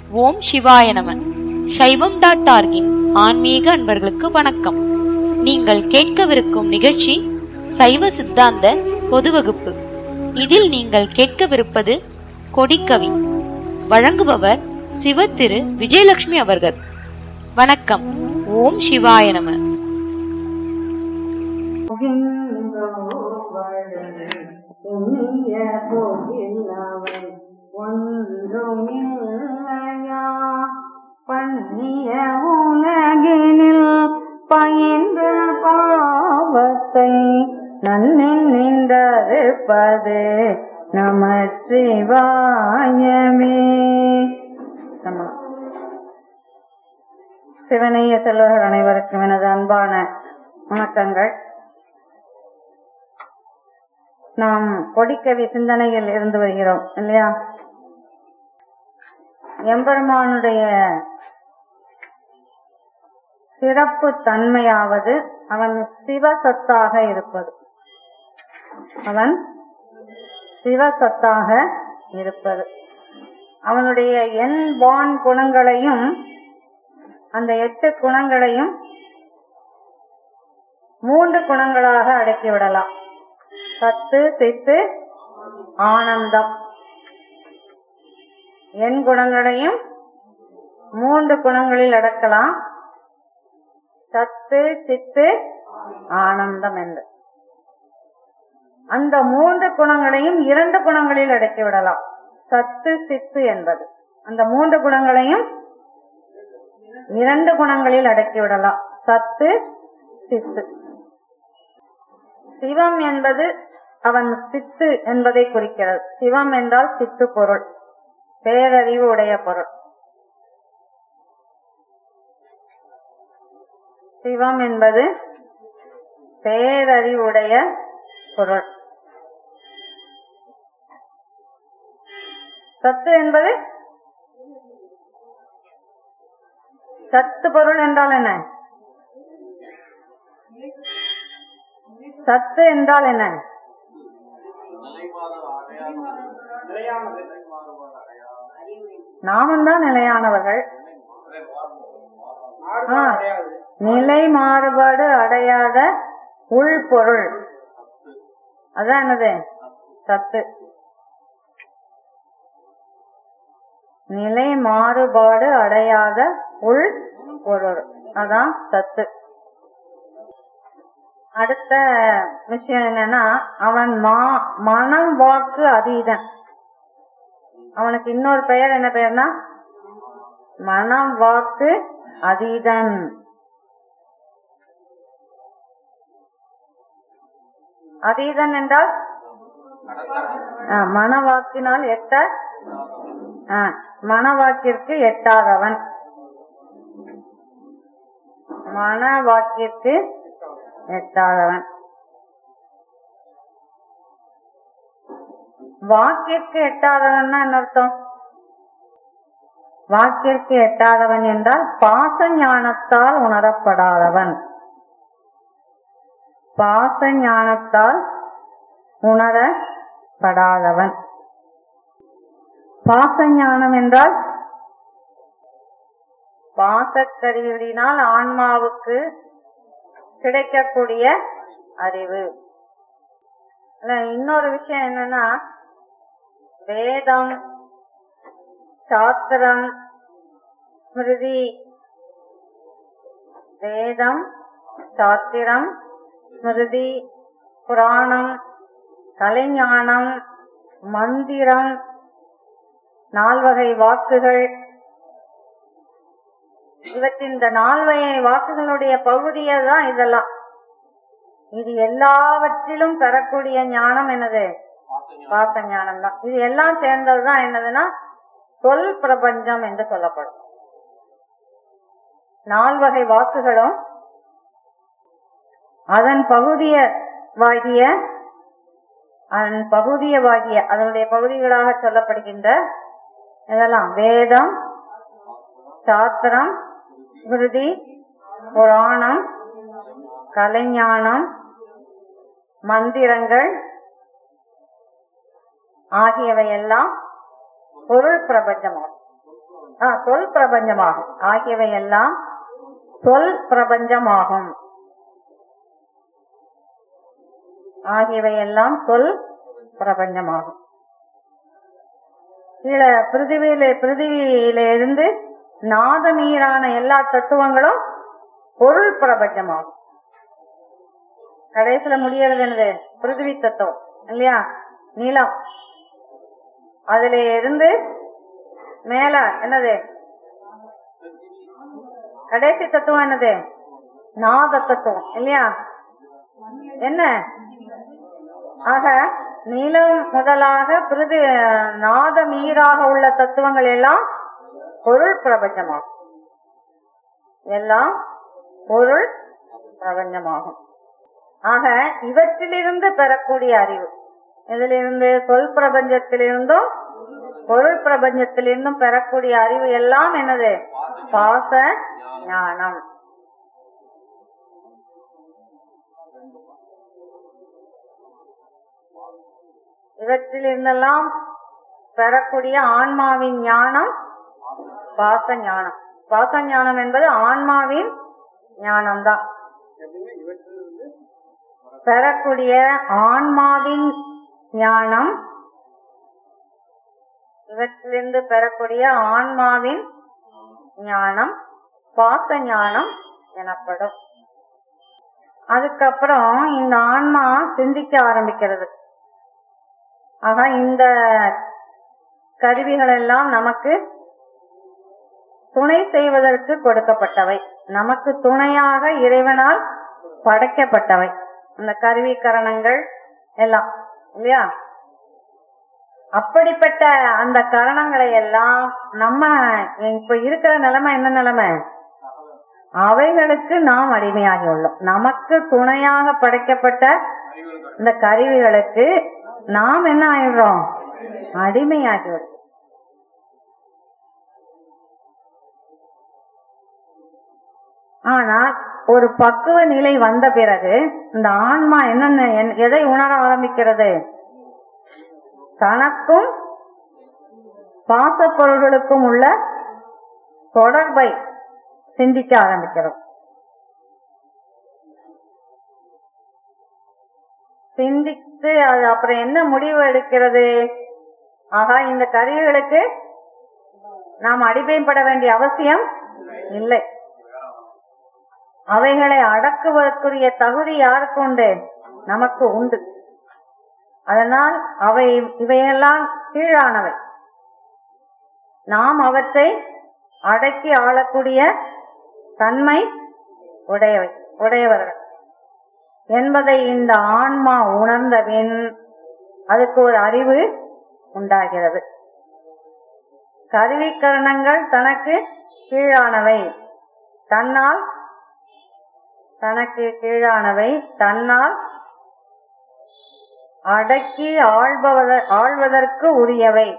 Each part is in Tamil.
ஓம் சிவாய நம சைவம் டாட் டார்கின் ஆன்மீக அன்பர்களுக்கு வணக்கம் நீங்கள் கேட்கவிருக்கும் நிகழ்ச்சி சைவ சித்தாந்த பொது வகுப்பு இதில் நீங்கள் கேட்கவிருப்பது கொடிக்கவி வழங்குபவர் சிவ திரு விஜயலட்சுமி அவர்கள் வணக்கம் ஓம் சிவாய நம புண்ணிய போகில்லவை ஒன்றுமில்லையா பண்ணிய உலகினில் பயின்ற பாவத்தை நன்னின் நின்றறுப்பது நமச்சிவாயமே நம்ம சிவனைய செல்வர்கள் அனைவருக்கும் எனது அன்பான வணக்கங்கள் நாம் கொடிக்கவி சிந்தனையில் இருந்து வருகிறோம் இல்லையா எம்பெருமானுடைய சிறப்பு தன்மையாவது அவன் சிவசத்தாக இருப்பது அவன் சிவசத்தாக இருப்பது அவனுடைய எண் வான் குணங்களையும் அந்த எட்டு குணங்களையும் மூன்று குணங்களாக அடக்கிவிடலாம் சத்து சித்து ஆனந்தம் எண் குணங்களையும் மூன்று குணங்களில் அடக்கலாம் சத்து சித்து ஆனந்தம் என்று அந்த மூன்று குணங்களையும் இரண்டு குணங்களில் அடக்கி விடலாம் சத்து சித்து என்பது அந்த மூன்று குணங்களையும் இரண்டு குணங்களில் அடக்கி விடலாம் சத்து சித்து சிவம் என்பது அவன் சித்து என்பதை குறிக்கிறது சிவம் என்றால் சித்து பொருள் பேரறிவு உடைய பொருள் சிவம் என்பது பேரறிவுடைய பொருள் சத்து என்பது சத்து பொருள் என்றால் என்ன சத்து என்றால் என்ன நாமும் தான் நிலையானவர்கள் ஆ, நிலை மாறுபாடு அடையாத உள்பொருள் அதான் என்னது சத்து நிலை மாறுபாடு அடையாத உள் பொருள் அதான் சத்து அடுத்த விஷயம் என்னன்னா அவன் மா மனம் வாக்கு அதீதன் அவனுக்கு இன்னொரு பெயர் என்ன பெயர்னா மனம் வாக்கு அதீதன் அதீதன் என்றால் ஆ, மனவாக்கினால் எட்ட ஆ, மனவாக்கிற்கு எட்டாதவன் மனவாக்கிற்கு எட்டாதவன் வாக்கிற்கு எட்டாதவன்னா என்ன அர்த்தம் வாக்கிற்கு எட்டாதவன் என்றால் பாச ஞானத்தால் உணரப்படாதவன் பாச ஞானத்தால் உணரப்படாதவன் பாச ஞானம் என்றால் பாசக்கருவியினால் ஆன்மாவுக்கு கிடைக்கக்கூடிய அறிவு இல்ல, இன்னொரு விஷயம் என்னன்னா வேதம் சாஸ்திரம் ஸ்மிருதி வேதம் சாஸ்திரம் ஸ்மிருதி புராணம் கலைஞானம் மந்திரம் நால்வகை வாக்குகள் இவற்றின் இந்த நால்வகை வாக்குகளுடைய பகுதியே தான் இதெல்லாம் இது எல்லாவற்றிலும் பெறக்கூடிய ஞானம் என்னது பாச ஞானம் தான் இது எல்லாம் சேர்ந்ததுதான் என்னதுன்னா சொல் பிரபஞ்சம் என்று சொல்லப்படும் நால்வகை வாக்குகளும் அதன் பகுதியவாகிய அதன் பகுதியவாகிய அதனுடைய பகுதிகளாக சொல்லப்படுகின்ற இதெல்லாம் வேதம் சாஸ்திரம் ஸ்மிருதி புராணம் கலைஞானம் மந்திரங்கள் ஆகியவையெல்லாம் பொருள் பிரபஞ்சமாகும் ஆ, சொல் பிரபஞ்சமாகும் ஆகியவை எல்லாம் சொல் பிரபஞ்சமாகும் ஆகியவை எல்லாம் சொல் பிரபஞ்சமாகும் கீழே பிருத்திவியில பிருத்திவியில இருந்து நாதமீரான எல்லா தத்துவங்களும் பொருள் பிரபஞ்சமாகும் கடைசியில முடியறது என்னது பிருத்திவி தத்துவம் இல்லையா நீளம் அதுல இருந்து மேல என்னது கடைசி தத்துவம் என்னது நாத தத்துவம் இல்லையா என்ன ஆக நீளம் முதலாக பிருதி நாதம் ஈராக உள்ள தத்துவங்கள் எல்லாம் பொருள் பிரபஞ்சமாகும் எல்லாம் பொருள் பிரபஞ்சமாகும் ஆக இவற்றிலிருந்து பெறக்கூடிய அறிவு இதிலிருந்து சொல் பிரபஞ்சத்திலிருந்தும் பொருள் பிரபஞ்சத்திலிருந்தும் பெறக்கூடிய அறிவு எல்லாம் என்னது பாச ஞானம் இவற்றிலிருந்தெல்லாம் பெறக்கூடிய ஆன்மாவின் ஞானம் பாச ஞானம் பாச ஞானம் என்பது ஆன்மாவின் ஞானம்தான் பெறக்கூடிய ஆன்மாவின் ஞானம் இவற்றிலிருந்து பெறக்கூடிய ஆன்மாவின் ஞானம் பாச ஞானம் எனப்படும் அதுக்கப்புறம் இந்த ஆன்மா சிந்திக்க ஆரம்பிக்கிறது ஆக இந்த கருவிகள் எல்லாம் நமக்கு துணை செய்வதற்கு கொடுக்கப்பட்டவை நமக்கு துணையாக இறைவனால் படைக்கப்பட்டவை இந்த கருவி கரணங்கள் எல்லாம் இல்லையா அப்படிப்பட்ட அந்த கரணங்களை எல்லாம் நம்ம இப்ப இருக்கிற நிலைமை என்ன நிலைமை அவைகளுக்கு நாம் அடிமையாகி உள்ளோம் நமக்கு துணையாக படைக்கப்பட்ட இந்த கருவிகளுக்கு நாம் என்ன ஆயிடுறோம் அடிமையாகி விடுறோம் ஆனால் ஒரு பக்குவ நிலை வந்த பிறகு இந்த ஆன்மா என்னென்ன என்- எதை உணர ஆரம்பிக்கிறது தனக்கும் பாசப்பொருள்களுக்கும் உள்ள தொடர்பை சிந்திக்க ஆரம்பிக்கிறோம் சிந்தித்து அது அப்புறம் என்ன முடிவு எடுக்கிறது ஆகா இந்த கருவிகளுக்கு நாம் அடிமைப்பட வேண்டிய அவசியம் இல்லை அவைகளை அடக்குவதற்குரிய தகுதி யாருக்கு உண்டு நமக்கு உண்டு அதனால் அவை இவையெல்லாம் கீழானவை நாம் அவற்றை அடக்கி ஆளக்கூடிய தன்மை உடையவை உடையவர்கள் என்பதை இந்த ஆன்மா உணர்ந்தபின் அதுக்கு ஒரு அறிவு உண்டாகிறது கருவிக்கரணங்கள் தனக்கு கீழானவை தன்னால் தனக்கு கீழானவை தன்னால் அடக்கி ஆள்பவத ஆள்வதற்கு உரியவை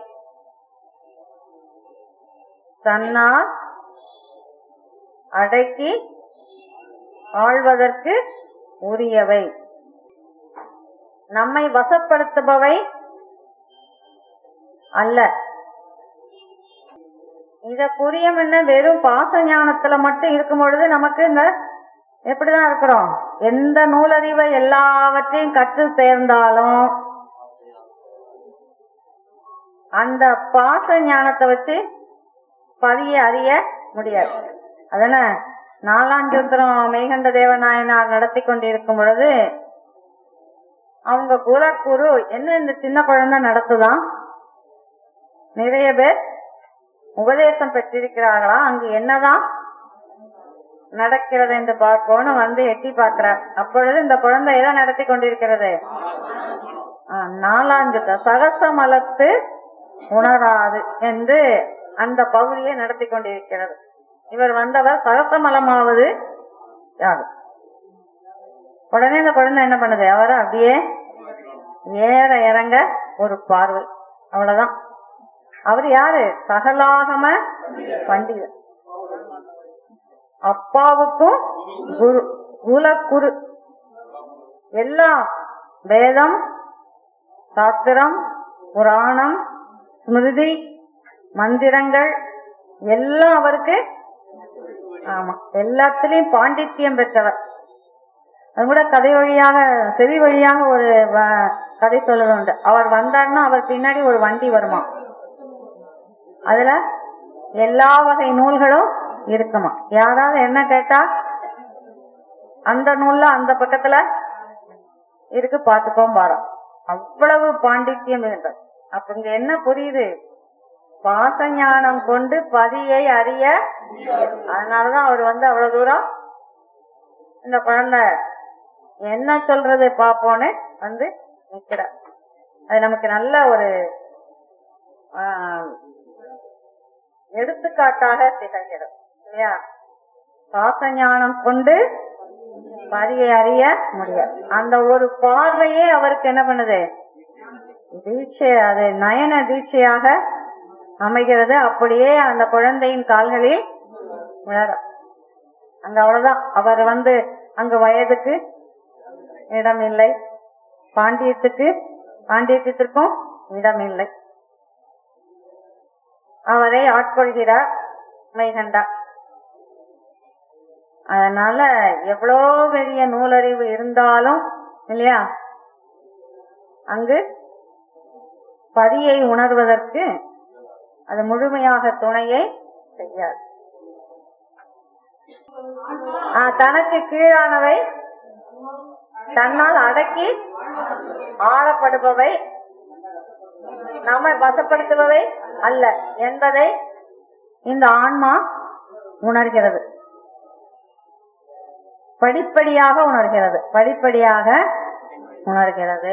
தன்னால் அடக்கி ஆள்வதற்கு உரியவை நம்மை வசப்படுத்துபவை அல்ல இத புரியமுன்ன வெறும் பாச ஞானத்துல மட்டும் இருக்கும் பொழுது நமக்கு இந்த எப்படிதான் இருக்கிறோம் எந்த நூலறிவை எல்லாவற்றையும் கற்று தேர்ந்தாலும் அந்த பாச ஞானத்தை வச்சு பதிய அறிய முடியாது அதன நாலாஞ்சூத்திரம் மெய்கண்ட தேவநாயனார் நடத்தி கொண்டிருக்கும் பொழுது அவங்க குலக்குரு என்ன இந்த சின்ன குழந்தை நடத்துதான் நிறைய பேர் உபதேசம் பெற்றிருக்கிறார்களா அங்கு என்னதான் நடக்கிறது என்று பார்ப்போன்னு வந்து எட்டி பார்க்கிறார் அப்பொழுது இந்த குழந்தை எதை நடத்தி கொண்டிருக்கிறது ஆ, நாலாஞ்சுத்த சகசமலத்து உணராது என்று அந்த பகுதியை நடத்தி கொண்டிருக்கிறது இவர் வந்தவர் சகசமலமாவது யாரு உடனே இந்த குழந்தை என்ன பண்ணுது அவரை அப்படியே ஏற இறங்க ஒரு பார்வை அவ்வளவுதான் அவர் யாரு சகலாகம பண்டிதர் அப்பாவுக்கும் குரு குலக்குரு எல்லாம் வேதம் சாஸ்திரம் புராணம் ஸ்மிருதி மந்திரங்கள் எல்லாம் அவருக்கு ஆமா எல்லாத்திலையும் பாண்டித்யம் பெற்றவர் அது கூட கதை வழியாக செவி வழியாக ஒரு வ- கதை சொல்லுது உண்டு அவர் வந்தார்னா அவர் பின்னாடி ஒரு வண்டி வருமா அதுல எல்லா வகை நூல்களும் இருக்குமா யாராவது என்ன கேட்டா அந்த நூல்ல அந்த பக்கத்துல இருக்கு பாத்துக்கோம் பாரம் அவ்வளவு பாண்டித்யம் இருந்தது அப்ப இங்க என்ன புரியுது பாசஞானம் கொண்டு பதியை அறிய அதனாலதான் அவர் வந்து அவ்வளவு தூரம் இந்த குழந்தை என்ன சொல்றது பாப்போன்னு வந்து நிக்கிறார் அது நமக்கு நல்ல ஒரு ஆஹ், எடுத்துக்காட்டாக திகழ்கிறது இல்லையா பாசஞானம் கொண்டு பதியை அறிய முடியாது அந்த ஒரு பார்வையே அவருக்கு என்ன பண்ணுது தீட்சை அது நயன தீட்சையாக அமைகிறது அப்படியே அந்த குழந்தையின் கால்களில் விழற அங்க அவ்வளவுதான் அவர் வந்து அங்க வயதுக்கு இடம் இல்லை பாண்டியத்துக்கு பாண்டியத்திற்கும் இடம் இல்லை அவரை ஆட்கொள்கிறார் மைகண்டா அதனால எவ்வளோ பெரிய நூலறிவு இருந்தாலும் இல்லையா அங்கு பதியை உணர்வதற்கு அது முழுமையாக துணையை செய்யாது ஆ, தனக்கு கீழானவை தன்னால் அடக்கி ஆளப்படுபவை நம்மை வசப்படுத்துபவை அல்ல என்பதை இந்த ஆன்மா உணர்கிறது படிப்படியாக உணர்கிறது படிப்படியாக உணர்கிறது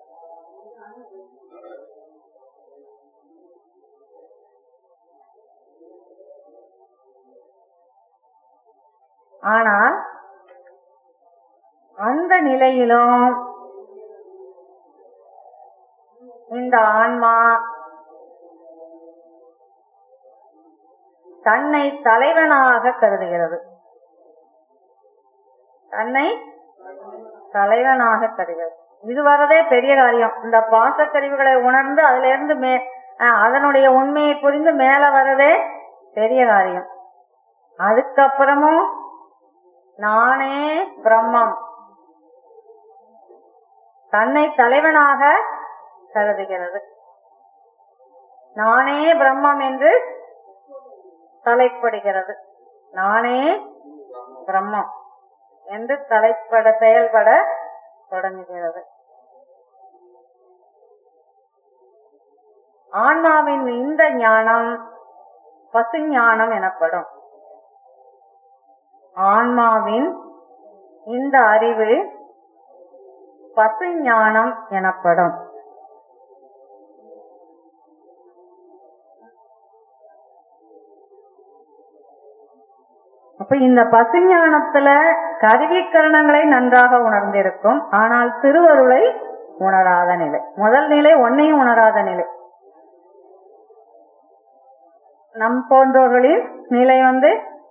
ஆனால் அந்த நிலையிலும் இந்த ஆன்மா தன்னை தலைவனாக கருதுகிறது தன்னை தலைவனாக கருதுகிறது இது வரதே பெரிய காரியம் இந்த பாசக்கருவிகளை உணர்ந்து அதுல இருந்து மே அஹ் அதனுடைய உண்மையை புரிந்து மேல வரதே பெரிய காரியம் அதுக்கப்புறமும் நானே பிரம்மம் தன்னை தலைவனாக கருதுகிறது நானே பிரம்மம் என்று தலைப்படுகிறது நானே பிரம்மம் என்று தலைப்பட செயல்பட தொடங்குகிறது ஆன்மாவின் இந்த ஞானம் பசு ஞானம் எனப்படும் ஆன்மாவின் இந்த அறிவு பசு ஞானம் எனப்படும் அப்ப இந்த பசுஞானத்துல கருவிக்கரணங்களை நன்றாக உணர்ந்திருக்கும் ஆனால் திருவருளை உணராத நிலை முதல் நிலை ஒன்னையும் உணராத நிலை நம் போன்றோர்களின் நிலை வந்து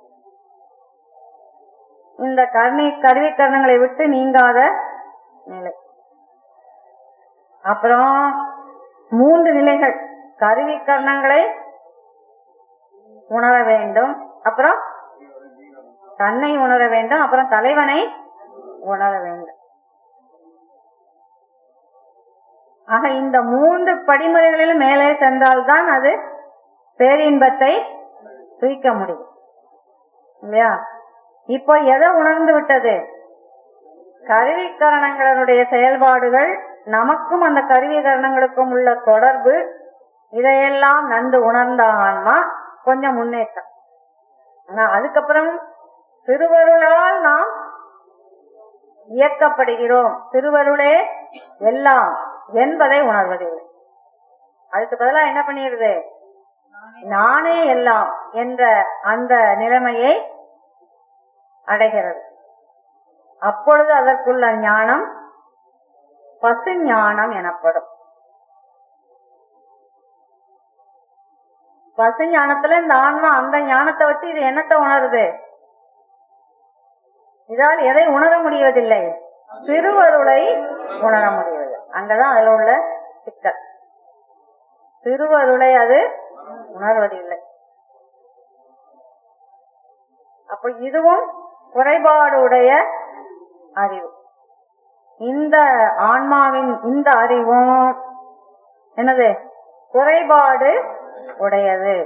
இந்த கருணை கருவிக்கரணங்களை விட்டு நீங்காத நிலை அப்புறம் மூன்று நிலைகள் கருவிக்கரணங்களை உணர வேண்டும் அப்புறம் தன்னை உணர வேண்டும் அப்புறம் தலைவனை உணர வேண்டும் ஆக இந்த மூன்று படிமுறைகளிலும் மேலே சென்றால்தான் அது பேரின்பத்தை தூக்க முடியும் இல்லையா இப்போ எதை உணர்ந்து விட்டது கருவிக்கரணங்களுடைய செயல்பாடுகள் நமக்கும் அந்த கருவிகரணங்களுக்கும் உள்ள தொடர்பு இதையெல்லாம் நன்கு உணர்ந்த ஆன்மா கொஞ்சம் முன்னேற்றம் ஆனா அதுக்கப்புறம் திருவருளால் நாம் இயக்கப்படுகிறோம் திருவருளே எல்லாம் என்பதை உணர்வதில்லை அதுக்கு பதிலா என்ன பண்ணிடுது நானே எல்லாம் என்ற அந்த நிலைமையை அடைகிறது அப்பொழுது அதற்குள்ள ஞானம் பசு ஞானம் எனப்படும் பசு ஞானத்துல இந்த ஆன்மா அந்த ஞானத்தை வச்சு இது என்னத்தை உணருது இதால் எதை உணர முடிவதில்லை திருவருளை உணர முடிவது அங்கதான் அதுல உள்ள சிக்கல் திருவருளை அது உணர்வதில்லை அப்ப இதுவும் குறைபாடு உடைய அறிவு இந்த ஆன்மாவின் இந்த அறிவும் என்னது குறைபாடு உடையது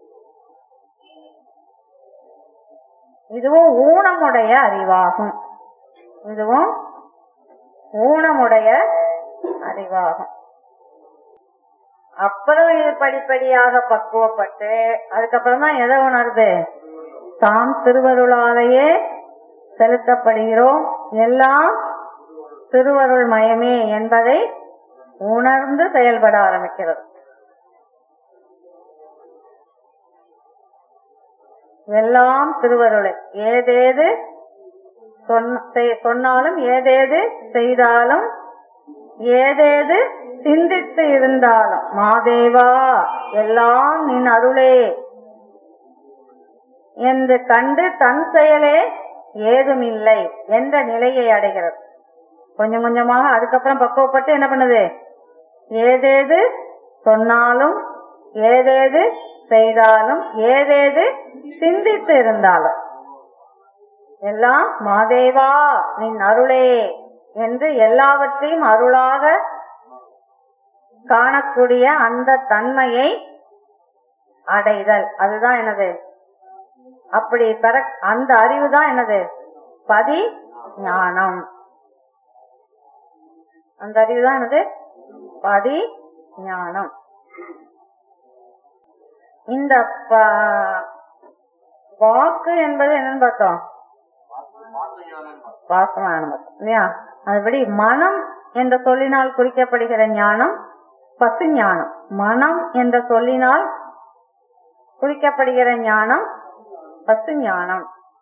இதுவும் ஊனமுடைய அறிவாகும் இதுவும் ஊனமுடைய அறிவாகும் அப்புறம் இது படிப்படியாக பக்குவப்பட்டு அதுக்கப்புறம் தான் எதை உணருது தாம் திருவருளாலேயே செலுத்தப்படுகிறோம் எல்லாம் திருவருள் மயமே என்பதை உணர்ந்து செயல்பட ஆரம்பிக்கிறது எல்லாம் திருவருளை ஏதேது சொன்ன- செய்- சொன்னாலும் ஏதேது செய்தாலும் ஏதேது சிந்தித்து இருந்தாலும் மாதேவா எல்லாம் நின் அருளே என்று கண்டு தன் செயலே ஏதுமில்லை என்ற நிலையை அடைகிறது கொஞ்சம் கொஞ்சமாக அதுக்கப்புறம் பக்குவப்பட்டு என்ன பண்ணுது ஏதேது சொன்னாலும் ஏதேது செய்தாலும் ஏதேது சிந்தித்து இருந்தாலும் எல்லாம் மாதேவா நின் அருளே என்று எல்லாவற்றையும் அருளாக காணக்கூடிய அந்த தன்மையை அடைதல் அதுதான் என்னது அப்படி பெற அந்த அறிவு தான் என்னது பதி ஞானம் அந்த அறிவு தான் என்னது பதி ஞானம் இந்த ப- வாக்கு என்பது என்னன்னு பார்த்தோம் வாசமான இல்லையா அதுபடி மனம் என்ற சொல்லினால் குறிக்கப்படுகிற ஞானம் பசு ஞானம் மனம் என்ற சொல்லினால் குறிக்கப்படுகிற ஞானம் பசு ஞானம்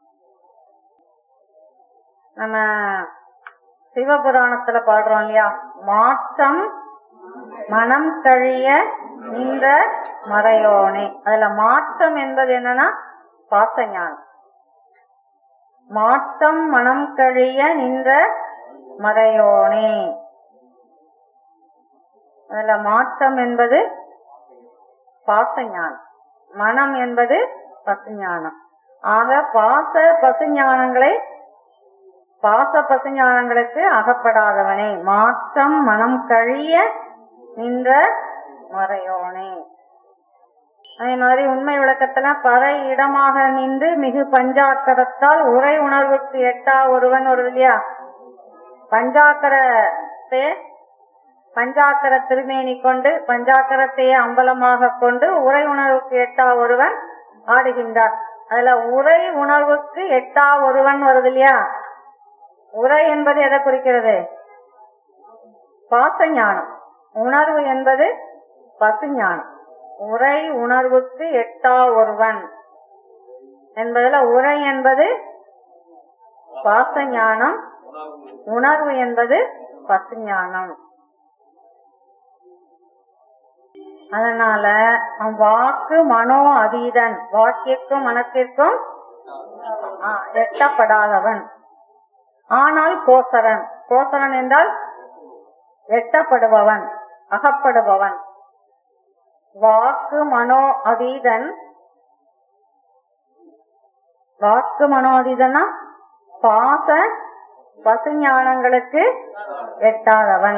நம்ம சிவபுராணத்துல பாடுறோம் இல்லையா மாற்றம் மனம் கழிய நின்ற மறையோனே அதுல மாற்றம் என்பது என்னன்னா பாச ஞானம் மாற்றம் மனம் கழிய நின்ற மறையோனே அதுல மாற்றம் என்பது பாச ஞானம் மனம் என்பது பசு ஞானம் ஆக பாச பசு ஞானங்களை பாச பசு ஞானங்களுக்கு அகப்படாதவனே மாற்றம் மனம் கழிய நின்ற மறையோனே அதே மாதிரி உண்மை விளக்கத்துல பறை இடமாக நின்று மிகு பஞ்சாக்கரத்தால் உரை உணர்வுக்கு எட்டா ஒருவன் ஒரு இல்லையா பஞ்சாக்கரத்தை பஞ்சாக்கர திருமேனி கொண்டு பஞ்சாக்கரத்தையே அம்பலமாக கொண்டு உரை உணர்வுக்கு எட்டா ஒருவன் ஆடுகின்றார் அதுல உரை உணர்வுக்கு எட்டா ஒருவன் வருது இல்லையா உரை என்பது எதை குறிக்கிறது பாச ஞானம் உணர்வு என்பது பசு ஞானம் உரை உணர்வுக்கு எட்டா ஒருவன் என்பதுல உரை என்பது பாச ஞானம் உணர்வு என்பது பசு ஞானம் அதனால வாக்கு மனோ அதீதன் வாக்கிற்கும் மனத்திற்கும் ஆ, எட்டப்படாதவன் ஆனால் கோசரன் கோசரன் என்றால் எட்டப்படுபவன் அகப்படுபவன் வாக்கு மனோ அதீதன் வாக்கு மனோ அதீதனா பாச பசு ஞானங்களுக்கு எட்டாதவன்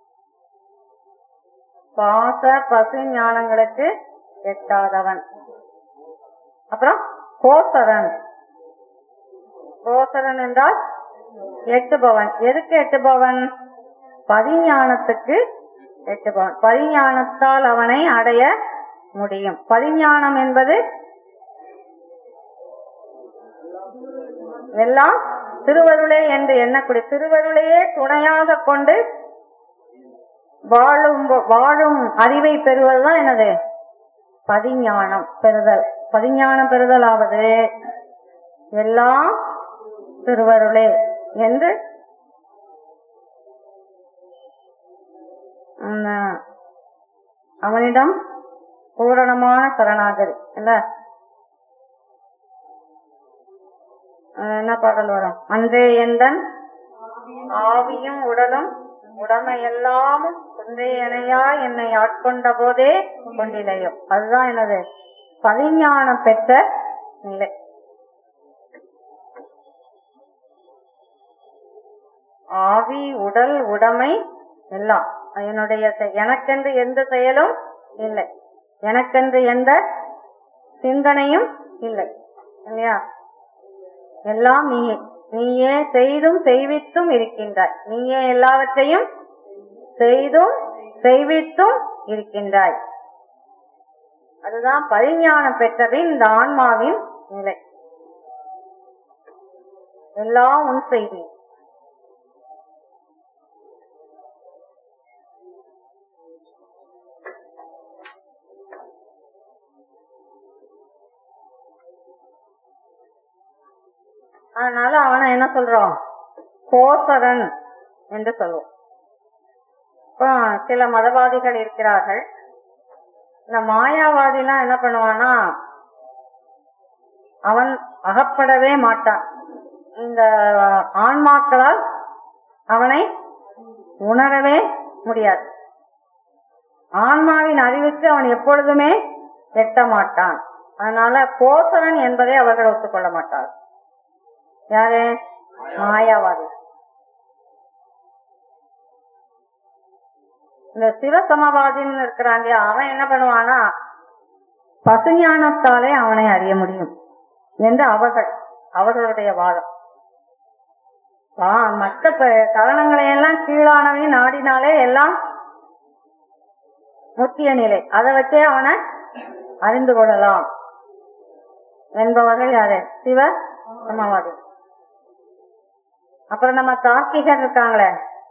பாச பசு ஞானங்களுக்கு எட்டாதவன் அப்புறம் கோசரன் கோசரன் என்றால் எட்டுபவன் எதுக்கு எட்டுபவன் பதிஞானத்துக்கு எட்டுபவன் பதிஞானத்தால் அவனை அடைய முடியும் பதிஞானம் என்பது எல்லாம் திருவருளே என்று எண்ணக்கூடிய திருவருளையே துணையாக கொண்டு வாழும் வாழும் அறிவை பெறுவதுதான் என்னது பதிஞானம் பெறுதல் பதிஞானம் பெறுதலாவது எல்லாம் திருவருளே என்று அந்த அவனிடம் பூரணமான சரணாகதி இல்ல அஹ் என்ன பாடல் வரும் அன்றே எந்தன் ஆவியும் உடலும் உடமை எல்லாமும் குன்றே இணையா என்னை ஆட்கொண்ட போதே கொண்டிலையோ அதுதான் என்னது பதிஞானம் பெற்ற நிலை ஆவி உடல் உடைமை எல்லாம் என்னுடைய செ- எனக்கென்று எந்த செயலும் இல்லை எனக்கென்று எந்த சிந்தனையும் இல்லை இல்லையா எல்லாம் நீயே நீயே செய்தும் செய்வித்தும் இருக்கின்றாய் நீயே எல்லாவற்றையும் செய்தும் செய்வித்தும் இருக்கின்றாய் அதுதான் பரிஞானம் பெற்றபின் இந்த ஆன்மாவின் நிலை எல்லாம் உன் செய்தி அதனால அவனை என்ன சொல்றோம் கோசரன் என்று சொல்லுவோம் இப்போ சில மதவாதிகள் இருக்கிறார்கள் இந்த மாயாவாதி எல்லாம் என்ன பண்ணுவானா அவன் அகப்படவே மாட்டான் இந்த ஆன்மாக்களால் அவனை உணரவே முடியாது ஆன்மாவின் அறிவுக்கு அவன் எப்பொழுதுமே எட்ட மாட்டான் அதனால கோசரன் என்பதை அவர்கள் ஒத்துக்கொள்ள மாட்டார் யாரு மாயாவாதி இந்த சிவசமவாதின்னு இருக்கிறான் இல்லையா அவன் என்ன பண்ணுவானா பசுஞானத்தாலே அவனை அறிய முடியும் என்று அவர்கள் அவர்களுடைய வாதம் ஆ, மற்ற ப- கரணங்களை எல்லாம் கீழானவை நாடினாலே எல்லாம் முத்திய நிலை அதை வச்சே அவனை அறிந்து கொள்ளலாம் என்பவர்கள் யாரு சிவ சமவாதி அப்புறம் நம்ம தார்க்கிகர் இருக்காங்களே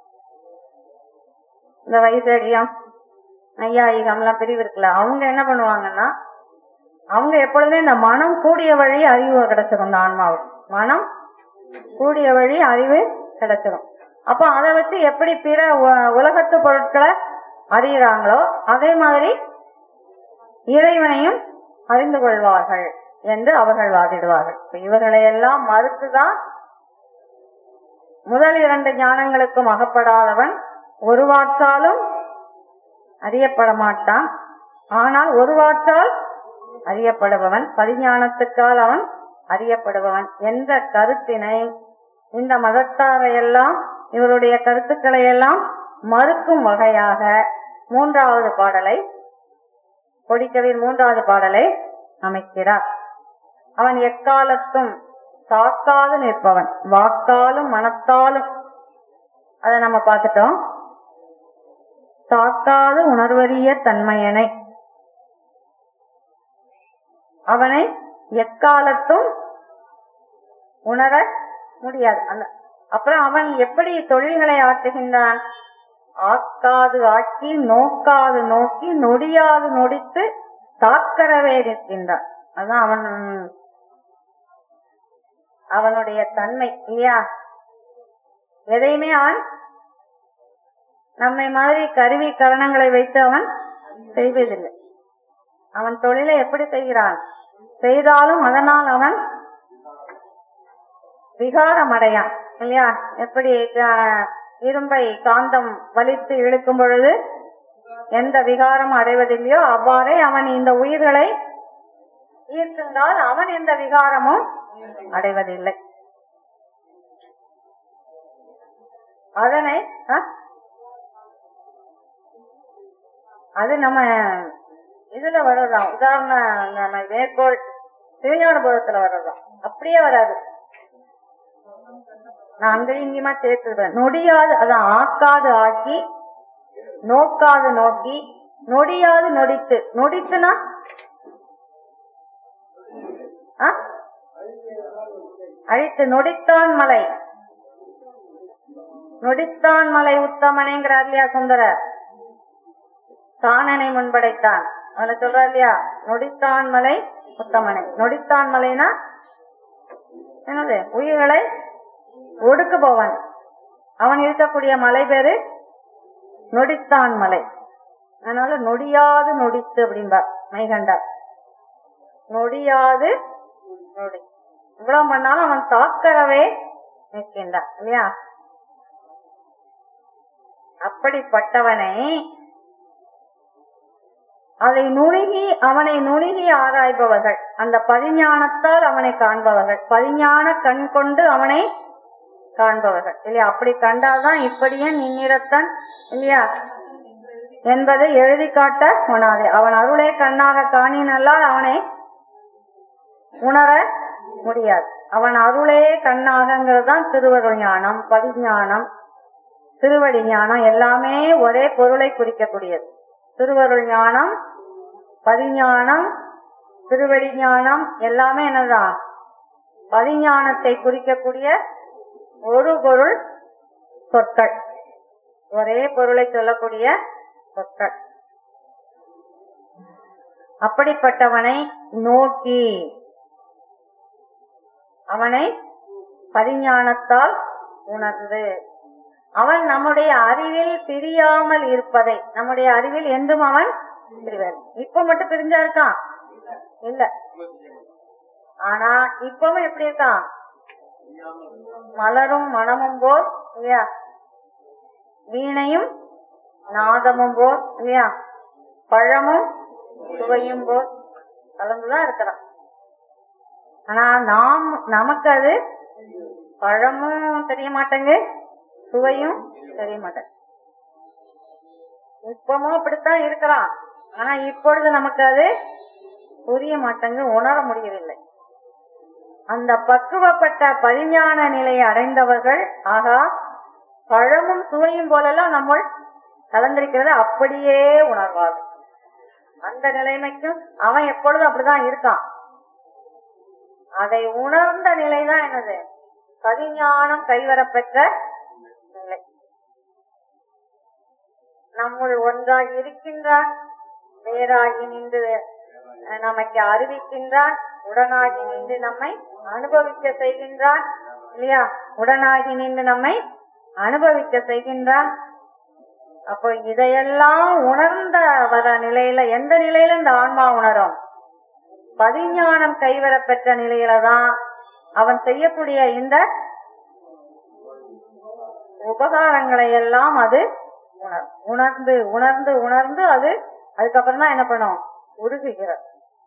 இந்த வைசரியம் ஐயாயிகம் எல்லாம் பிரிவு இருக்குல்ல அவங்க என்ன பண்ணுவாங்கன்னா அவங்க எப்பொழுதுமே இந்த மனம் கூடிய வழி அறிவு கிடைச்சிடும் இந்த ஆன்மாவுக்கு மனம் கூடிய வழி அறிவு கிடைச்சிடும் அப்ப அதை வச்சு எப்படி பிற உ- உலகத்து பொருட்களை அறியறாங்களோ அதே மாதிரி இறைவனையும் அறிந்து கொள்வார்கள் என்று அவர்கள் வாதிடுவார்கள் இப்ப இவர்களை எல்லாம் மறுத்துதான் முதல் இரண்டு ஞானங்களுக்கும் அகப்படாதவன் ஒருவாற்றாலும் அறியப்பட மாட்டான் ஆனால் ஒருவாற்றால் அறியப்படுபவன் பரிஞானத்துக்கால் அவன் அறியப்படுபவன் என்ற கருத்தினை இந்த மதத்தாரையெல்லாம் இவருடைய கருத்துக்களை எல்லாம் மறுக்கும் வகையாக மூன்றாவது பாடலை கொடிக்கவின் மூன்றாவது பாடலை அமைக்கிறார் அவன் எக்காலத்தும் சாக்காது நிற்பவன் வாக்காலும் மனத்தாலும் அதை நம்ம பார்த்துட்டோம் சாக்காது உணர்வறிய தன்மையனை அவனை எக்காலத்தும் உணர முடியாது அந்த அப்புறம் அவன் எப்படி தொழில்களை ஆற்றுகின்றான் ஆக்காது ஆக்கி நோக்காது நோக்கி நொடியாது நொடித்து தாக்கரவே நிற்கின்றான் அதான் அவன் அவனுடைய தன்மை இல்லையா எதையுமே அவன் நம்மை மாதிரி கருவி கரணங்களை வைத்து அவன் செய்வதில்லை அவன் தொழிலை எப்படி செய்கிறான் செய்தாலும் அதனால் அவன் விகாரம் அடையான் இல்லையா எப்படி அஹ், இரும்பை காந்தம் வலித்து இழுக்கும் பொழுது எந்த விகாரம் அடைவதில்லையோ அவ்வாறே அவன் இந்த உயிர்களை ஈர்க்கின்றால் அவன் எந்த விகாரமும் அடைவதில்லை அதனை அஹ், அது நம்ம இதுல வர்றதுதான் உதாரண நம்ம மேற்கோள் சிவஞானபுரத்துல வர்றதுதான் அப்படியே வராது நான் அங்கேயும் இங்கேயுமா சேர்த்துடுறேன் நொடியாது அதான் ஆக்காது ஆக்கி நோக்காது நோக்கி நொடியாது நொடித்து நொடித்துனா ஆ? அழித்து நொடித்தான் மலை நொடித்தான் மலை உத்தமனேங்கிறார் இல்லையா சுந்தரர் தானனை முன்படைத்தான் அதுல சொல்றார் இல்லையா நொடித்தான் மலை உத்தமனை நொடித்தான் மலைனா என்னது உயிர்களை ஒடுக்குபவன் அவன் இருக்கக்கூடிய மலை பேரு நொடித்தான் மலை அதனால நொடியாது நொடித்து அப்படிம்பார் மைகண்டார் நொடியாது நொடி இவ்வளவு பண்ணாலும் அவன் தாக்கரவே நிற்கின்றான் இல்லையா அப்படிப்பட்டவனை அதை நுணுகி அவனை நுணுகி ஆராய்பவர்கள் அந்த பரிஞானத்தால் அவனை காண்பவர்கள் பரிஞான கண் கொண்டு அவனை காண்பவர்கள் இல்லையா அப்படி கண்டால்தான் இப்படியே நின்னிறத்தன் இல்லையா என்பதை எழுதி காட்ட உணாதே அவன் அருளே கண்ணாக காணினல்லால் அவனை உணர முடியாது அவன் அருளே கண்ணாகங்கிறது தான் திருவருள் ஞானம் பதிஞானம் திருவடி ஞானம் எல்லாமே ஒரே பொருளை குறிக்கக்கூடியது திருவருள் ஞானம் பதிஞானம் திருவடி ஞானம் எல்லாமே என்னதான் பதிஞானத்தை குறிக்கக்கூடிய ஒரு பொருள் சொற்கள் ஒரே பொருளை சொல்லக்கூடிய சொற்கள் அப்படிப்பட்டவனை நோக்கி அவனை பரிஞானத்தால் உணர்ந்து அவன் நம்முடைய அறிவில் பிரியாமல் இருப்பதை நம்முடைய அறிவில் என்றும் அவன் பிரிவன் இப்ப மட்டும் பிரிஞ்சா இருக்கான் இல்ல ஆனா இப்பவும் எப்படி இருக்கான் மலரும் மனமும் போல் இல்லையா வீணையும் நாதமும் போல் இல்லையா பழமும் சுவையும் போல் கலந்துதான் இருக்கிறான் ஆனா நாம் நமக்கு அது பழமும் தெரிய மாட்டேங்க சுவையும் தெரிய மாட்டேங்க இப்பமும் அப்படித்தான் இருக்கலாம் ஆனா இப்பொழுது நமக்கு அது புரிய மாட்டேங்க உணர முடியவில்லை அந்த பக்குவப்பட்ட பரிஞான நிலையை அடைந்தவர்கள் ஆகா பழமும் சுவையும் போலெல்லாம் நம்ம கலந்திருக்கிறத அப்படியே உணர்வார்கள் அந்த நிலைமைக்கும் அவன் எப்பொழுதும் அப்படிதான் இருக்கான் அதை உணர்ந்த நிலைதான் என்னது பதிஞானம் கைவரப்பெற்ற நிலை நம்முள் ஒன்றாகி இருக்கின்றான் வேறாகி நின்று அஹ், நமக்கு அறிவிக்கின்றான் உடனாகி நின்று நம்மை அனுபவிக்க செய்கின்றான் இல்லையா உடனாகி நின்று நம்மை அனுபவிக்க செய்கின்றான் அப்போ இதையெல்லாம் உணர்ந்த வர நிலையில எந்த நிலையில இந்த ஆன்மா உணரும் பதிஞானம் கைவரப் பெற்ற நிலையில தான் அவன் செய்யக்கூடிய இந்த உபகாரங்களை எல்லாம் அது உணர் உணர்ந்து உணர்ந்து உணர்ந்து அது அதுக்கப்புறம் தான் என்ன பண்ணும் உருகுகிறது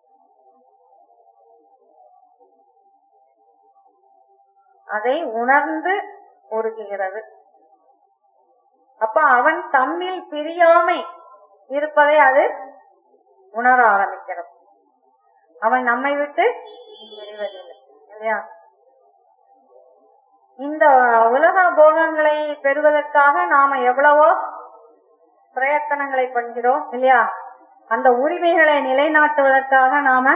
அதை உணர்ந்து உருகுகிறது அப்ப அவன் தம்மில் பிரியாமை இருப்பதை அது உணர ஆரம்பிக்கிறது அவன் நம்மை விட்டு பிரிவதில்லை இல்லையா இந்த உலக போகங்களை பெறுவதற்காக நாம எவ்வளவோ பிரயத்தனங்களை பண்ணுகிறோம் இல்லையா அந்த உரிமைகளை நிலைநாட்டுவதற்காக நாம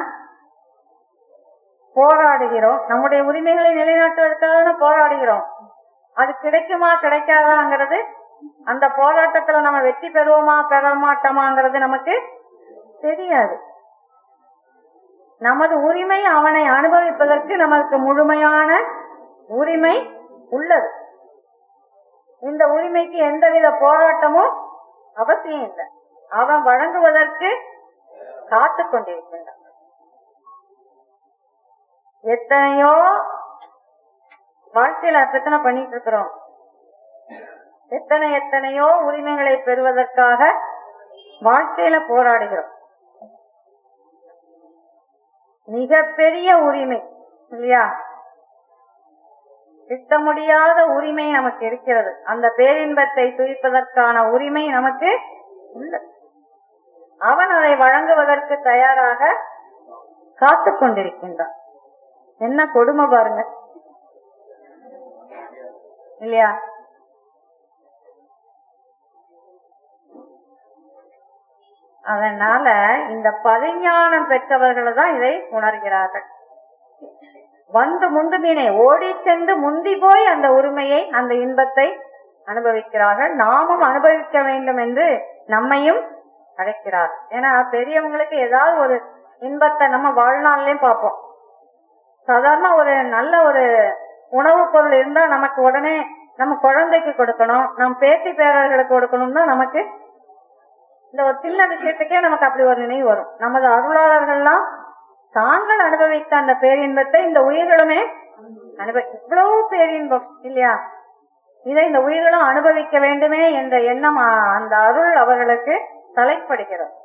போராடுகிறோம் நம்முடைய உரிமைகளை நிலைநாட்டுவதற்காக தானே போராடுகிறோம் அது கிடைக்குமா கிடைக்காதாங்கிறது அந்த போராட்டத்துல நம்ம வெற்றி பெறுவோமா பெற மாட்டோமாங்கிறது நமக்கு தெரியாது நமது உரிமை அவனை அனுபவிப்பதற்கு நமக்கு முழுமையான உரிமை உள்ளது இந்த உரிமைக்கு எந்தவித போராட்டமும் அவசியம் இல்லை அவன் வழங்குவதற்கு காத்துக் கொண்டிருக்கின்றான் எத்தனையோ வாழ்க்கையில பிரச்சனை பண்ணிட்டு இருக்கிறோம் எத்தனை எத்தனையோ உரிமைகளை பெறுவதற்காக வாழ்க்கையில போராடுகிறோம் மிகப்பெரிய உரிமை இல்லையா கிட்ட முடியாத உரிமை நமக்கு இருக்கிறது அந்த பேரின்பத்தை துய்ப்பதற்கான உரிமை நமக்கு உள்ளது அவன் அதை வழங்குவதற்கு தயாராக காத்துக் கொண்டிருக்கின்றான் என்ன கொடுமை பாருங்க இல்லையா அதனால இந்த பதிஞானம் பெற்றவர்கள் தான் இதை உணர்கிறார்கள் வந்து முந்துமீனே ஓடி சென்று முந்தி போய் அந்த உரிமையை அந்த இன்பத்தை அனுபவிக்கிறார்கள் நாமும் அனுபவிக்க வேண்டும் என்று நம்மையும் அழைக்கிறார் ஏன்னா பெரியவங்களுக்கு ஏதாவது ஒரு இன்பத்தை நம்ம வாழ்நாள்லயும் பார்ப்போம் சாதாரண ஒரு நல்ல ஒரு உணவுப் பொருள் இருந்தா நமக்கு உடனே நம்ம குழந்தைக்கு கொடுக்கணும் நம் பேத்தி பேரர்களுக்கு கொடுக்கணும் தான் நமக்கு இந்த ஒரு சின்ன விஷயத்துக்கே நமக்கு அப்படி ஒரு நினைவு வரும் நமது அருளாளர்கள்லாம் தாங்கள் அனுபவித்த அந்த பேரின்பத்தை இந்த உயிர்களுமே அனுபவி இவ்வளவு பேரின்பம் இல்லையா இதை இந்த உயிர்களும் அனுபவிக்க வேண்டுமே என்ற எண்ணம் ஆ, அந்த அருள் அவர்களுக்கு தலைப்படுகிறது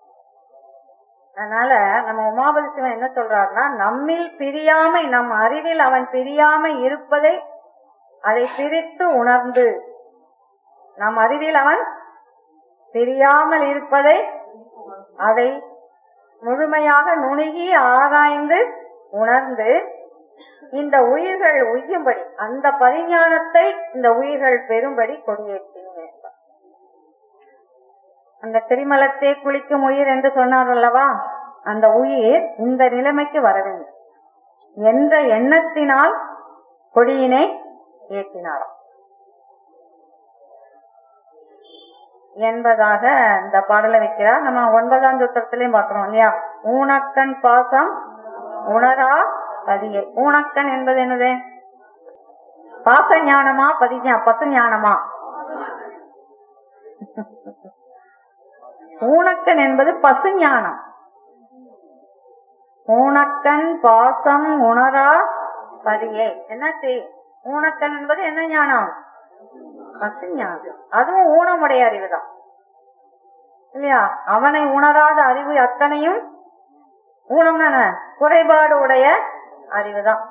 அதனால நம்ம உமாபதி சிவன் என்ன சொல்றாருன்னா நம்மில் பிரியாமை நம் அறிவில் அவன் பிரியாமை இருப்பதை அதை பிரித்து உணர்ந்து நம் அறிவில் அவன் பிரியாமல் இருப்பதை அதை முழுமையாக நுணுகி ஆராய்ந்து உணர்ந்து இந்த உயிர்கள் உய்யும்படி அந்த பரிஞானத்தை இந்த உயிர்கள் பெறும்படி கொடியேற்றினேன் அந்த திரிமலத்தே குளிக்கும் உயிர் என்று சொன்னார் அல்லவா அந்த உயிர் இந்த நிலைமைக்கு வர வேண்டும் என்ற எண்ணத்தினால் கொடியினை ஏற்றினாராம் என்பதாக இந்த பாடலை வைக்கிறார் நம்ம ஒன்பதாம் சூத்திரத்திலையும் பார்க்கிறோம் இல்லையா ஊனக்கண் பாசம் உணரா பதியை ஊனக்கண் என்பது என்னது பாச ஞானமா பதிஞா பசு ஞானமா ஊனக்கண் என்பது பசு ஞானம் ஊனக்கண் பாசம் உணரா பதியை என்னாச்சு ஊனக்கண் என்பது என்ன ஞானம் பசு ஞானம் அதுவும் ஊனமுடைய அறிவுதான் இல்லையா அவனை உணராத அறிவு அத்தனையும் ஊனம் என்ன குறைபாடு உடைய அறிவுதான்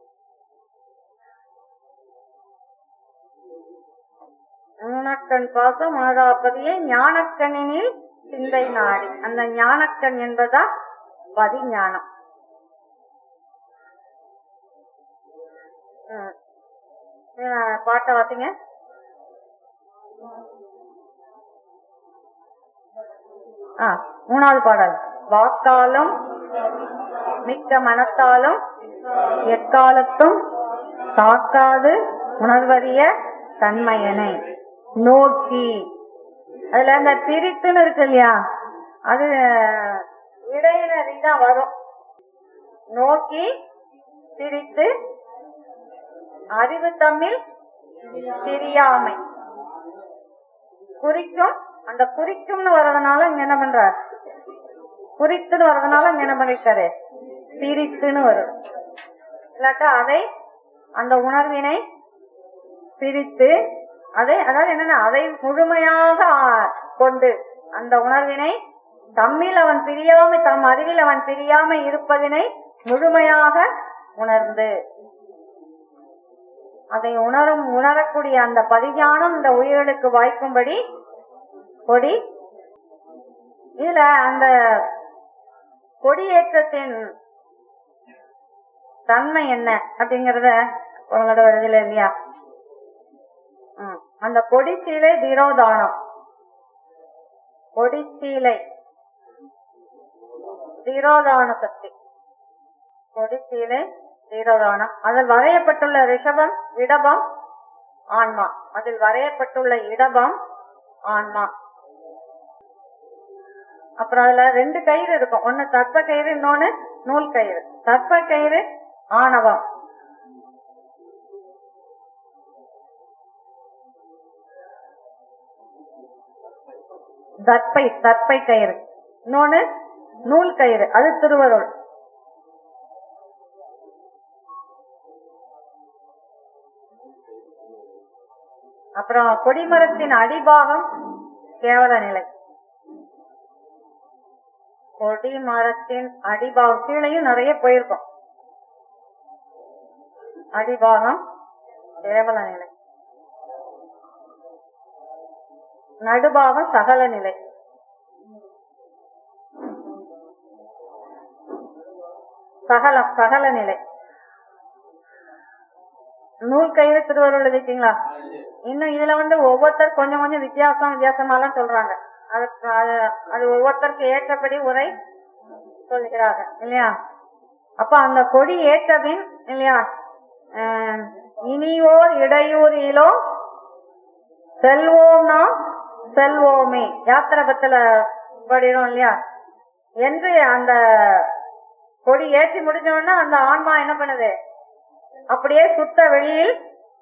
ஊனக்கண் பாசம் உணராப்பதியை ஞானக்கண்ணினில் சிந்தை நாடி அந்த ஞானக்கண் என்பதா பதிஞானம் ம். அஹ் பாட்டை வாசிங்க ஆ, மூணாவது பாடல் வாக்காலும் மிக்க மனத்தாலும் எக்காலத்தும் தாக்காது உணர்வறிய தன்மையனை நோக்கி அதுல அந்த பிரித்துன்னு இருக்கு இல்லையா அது இடையினரி தான் வரும் நோக்கி பிரித்து அறிவு தம்மில் பிரியாமை குறிக்கும் அந்த குறிக்கும்னு வர்றதுனால இங்க என்ன பண்றார் குறித்துன்னு வர்றதுனால இங்க என்ன பண்ணிருக்காரு பிரித்துன்னு வரும் இல்லாட்டா அதை அந்த உணர்வினை பிரித்து அதை அதாவது என்னன்னா அதை முழுமையாக ஆ, கொண்டு அந்த உணர்வினை தம்மில் அவன் பிரியாமை தம் அறிவில் அவன் பிரியாமை இருப்பதினை முழுமையாக உணர்ந்து அதை உணரும் உணரக்கூடிய அந்த பரிஞானம் இந்த உயிர்களுக்கு வாய்க்கும்படி கொடி இதுல அந்த கொடியேற்றத்தின் தன்மை என்ன அப்படிங்கறத ஒரு தடவை எழுதல இல்லையா ம். அந்த கொடிச்சீலை திரோதானம் கொடிச்சீலை திரோதான சக்தி கொடிச்சீலை திரோதானம் அதில் வரையப்பட்டுள்ள ரிஷபம் இடபம் ஆன்மா அதில் வரையப்பட்டுள்ள இடபம் ஆன்மா அப்புறம் அதுல ரெண்டு கயிறு இருக்கும் ஒண்ணு தர்ப்ப கயிறு இன்னொன்னு நூல் கயிறு தர்ப்ப கயிறு ஆணவம் தர்ப்பை தர்ப்பை கயிறு இன்னொன்னு நூல் கயிறு அது திருவருள் அப்புறம் கொடிமரத்தின் அடிபாகம் கேவல நிலை கொடிமரத்தின் அடிபாகம் கீழையும் நிறைய போயிருக்கும் அடிபாகம் கேவல நிலை நடுபாகம் சகல நிலை சகலம் சகல நிலை நூல் கயிறு திருவருள் எழுதிட்டீங்களா இன்னும் இதுல வந்து ஒவ்வொருத்தர் கொஞ்சம் கொஞ்சம் வித்தியாசம் வித்தியாசமாலாம் சொல்றாங்க அது அது- அது ஒவ்வொருத்தருக்கு ஏற்றபடி உரை சொல்கிறாங்க இல்லையா அப்ப அந்த கொடி ஏற்ற பின் இல்லையா ஆஹ், இனியோர் இடையூறிலோ செல்வோம்னா செல்வோமே யாத்திரபத்துல படிடும் இல்லையா என்று அந்த கொடி ஏற்றி முடிஞ்ச உடனே அந்த ஆன்மா என்ன பண்ணுது அப்படியே சுத்த வெளியில்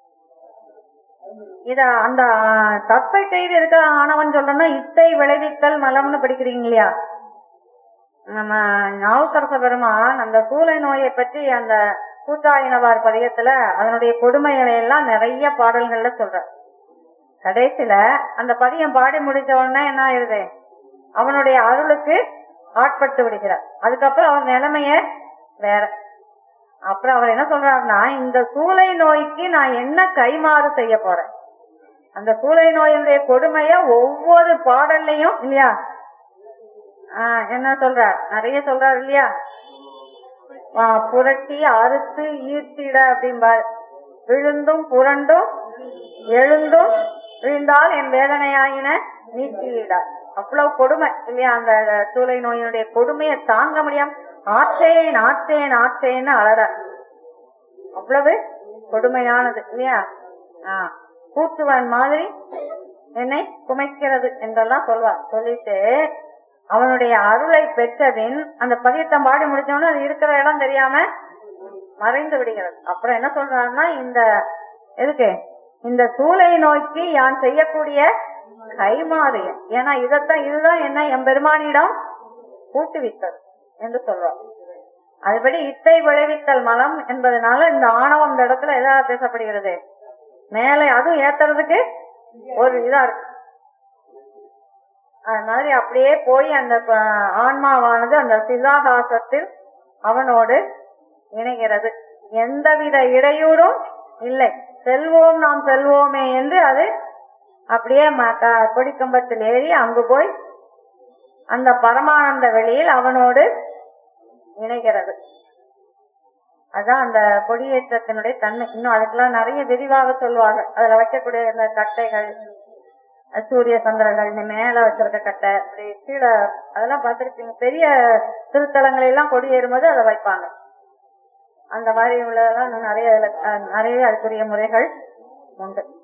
இத அந்த தப்பை கயிறு இருக்க ஆனவன் சொல்றேன்னா இத்தை விளைவித்தல் மலம்னு படிக்கிறீங்க இல்லையா நம்ம ஞாபகரச பெருமான் அந்த சூளை நோயை பற்றி அந்த கூட்டாயினவார் பதியத்துல அதனுடைய கொடுமைகளை எல்லாம் நிறைய பாடல்கள்ல சொல்ற கடைசியில அந்த பதியம் பாடி முடிச்ச உடனே என்ன ஆயிருது அவனுடைய அருளுக்கு ஆட்பட்டு விடுகிறார் அதுக்கப்புறம் அவன் நிலைமைய வேற அப்புறம் அவர் என்ன சொல்றாருன்னா இந்த சூளை நோய்க்கு நான் என்ன கைமாறு செய்ய போறேன் அந்த சூளை நோயினுடைய கொடுமைய ஒவ்வொரு பாடல்லையும் இல்லையா ஆஹ் என்ன சொல்றார் நிறைய சொல்றார் இல்லையா ஆ, புரட்டி அறுத்து ஈர்த்திட அப்படிம்பார் விழுந்தும் புரண்டும் எழுந்தும் விழுந்தால் என் வேதனையாயின நீக்கிட அவ்வளவு கொடுமை இல்லையா அந்த சூளை நோயினுடைய கொடுமையை தாங்க முடியாம ஆற்றேன் ஆற்றேன் ஆற்றேன்னு அலற அவ்வளவு கொடுமையானது இல்லையா ஆ கூத்துவன் மாதிரி என்னை குமைக்கிறது என்றெல்லாம் சொல்வார் சொல்லிட்டு அவனுடைய அருளை பெற்றபின் அந்த பதியத்தம் பாடி முடிச்சவன அது இருக்கிற இடம் தெரியாம மறைந்து விடுகிறது அப்புறம் என்ன சொல்றாருன்னா இந்த எதுக்கு இந்த சூளை நோக்கி யான் செய்யக்கூடிய கைமாறு ஏன்னா இதத்தான் இதுதான் என்ன என் பெருமானிடம் கூட்டுவித்தது என்று சொல்றார் அதுபடி இத்தை விளைவித்தல் மலம் என்பதனால இந்த ஆணவம் இந்த இடத்துல எதாவது பேசப்படுகிறது மேலே அதுவும் ஏத்துறதுக்கு ஒரு இதா இருக்கு அது மாதிரி அப்படியே போய் அந்த ப- ஆன்மாவானது அந்த சிதாகாசத்தில் அவனோடு இணைகிறது எந்தவித இடையூறும் இல்லை செல்வோம் நாம் செல்வோமே என்று அது அப்படியே ம- க- கொடிக்கம்பத்தில் ஏறி அங்கு போய் அந்த பரமானந்த வெளியில் அவனோடு இணைகிறது அதான் அந்த கொடியேற்றத்தினுடைய தன்மை இன்னும் அதுக்கெல்லாம் நிறைய விரிவாக சொல்லுவாங்க அதுல வைக்கக்கூடிய அந்த கட்டைகள் சூரிய சந்திரர்கள் இந்த மேல வச்சிருக்க கட்டை அப்படி கீழே அதெல்லாம் பார்த்திருப்பீங்க பெரிய திருத்தலங்களை எல்லாம் கொடி ஏறும்போது அதை வைப்பாங்க அந்த மாதிரி உள்ளதெல்லாம் இன்னும் நிறைய அதுல அஹ், நிறைய அதுக்குரிய முறைகள் உண்டு